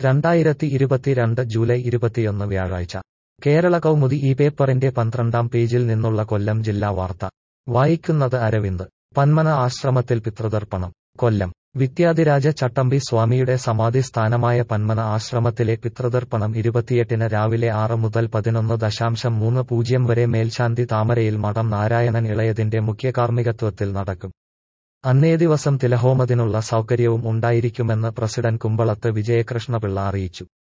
രണ്ടായിരത്തി ഇരുപത്തിരണ്ട് ജൂലൈ ഇരുപത്തിയൊന്ന് വ്യാഴാഴ്ച കേരള കൗമുദി ഈ പേപ്പറിന്റെ പന്ത്രണ്ടാം പേജിൽ നിന്നുള്ള കൊല്ലം ജില്ലാ വാർത്ത വായിക്കുന്നത് അരവിന്ദ് പന്മന ആശ്രമത്തിൽ പിതൃതർപ്പണം കൊല്ലം വിദ്യാധിരാജ ചട്ടമ്പി സ്വാമിയുടെ സമാധി സ്ഥാനമായ പന്മന ആശ്രമത്തിലെ പിതൃതർപ്പണം ഇരുപത്തിയെട്ടിന് രാവിലെ ആറ് മുതൽ പതിനൊന്ന് ദശാംശം മൂന്ന് പൂജ്യം വരെ മേൽശാന്തി താമരയിൽ മഠം നാരായണൻ ഇളയതിന്റെ മുഖ്യകാർമ്മികത്വത്തിൽ നടക്കും അന്നേ ദിവസം തിലഹോമത്തിനുള്ള സൗകര്യവും ഉണ്ടായിരിക്കുമെന്ന് പ്രസിഡന്റ് കുമ്പളത്ത് വിജയകൃഷ്ണപിള്ള അറിയിച്ചു